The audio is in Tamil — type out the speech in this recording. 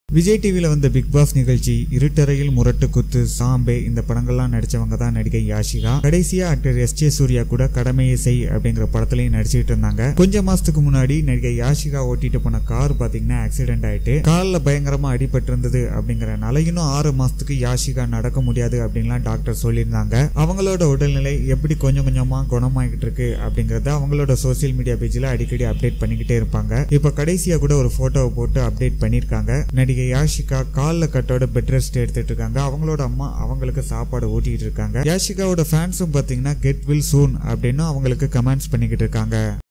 விஜய் டிவியில் வந்த பிக் பாஸ் நிகழ்ச்சி இருட்டறையில் முரட்டு குத்து சாம்பே இந்த படங்கள்லாம் நடிச்சவங்க தான் நடிகை யாஷிகா கடைசியா ஆக்டர் எஸ் ஜே சூர்யா கூட கடமையை செய் அப்படிங்கிற படத்துலயும் நடிச்சிட்டு இருந்தாங்க கொஞ்ச மாசத்துக்கு முன்னாடி நடிகை யாஷிகா ஓட்டிட்டு போன கார் பாத்தீங்கன்னா ஆக்சிடென்ட் ஆயிட்டு காலில் பயங்கரமா அடிபட்டு இருந்தது அப்படிங்கறனால இன்னும் ஆறு மாசத்துக்கு யாஷிகா நடக்க முடியாது அப்படின்லாம் டாக்டர் சொல்லியிருந்தாங்க அவங்களோட உடல்நிலை எப்படி கொஞ்சம் கொஞ்சமா குணமாகிட்டு இருக்கு அப்படிங்கறத அவங்களோட சோசியல் மீடியா பேஜ்ல அடிக்கடி அப்டேட் பண்ணிக்கிட்டே இருப்பாங்க இப்ப கடைசியா கூட ஒரு போட்டோவை போட்டு அப்டேட் பண்ணிருக்காங்க நடிகை யாஷிகா காலில் கட்டோட பெட் ரெஸ்ட் எடுத்துட்டு இருக்காங்க அவங்களோட அம்மா அவங்களுக்கு சாப்பாடு ஊட்டிட்டு இருக்காங்க யாஷிகாவோட ஃபேன்ஸும் பாத்தீங்கன்னா கெட் வில் சூன் அப்படின்னு அவங்களுக்கு கமெண்ட்ஸ் பண்ணிக்கிட்டு இருக்காங்க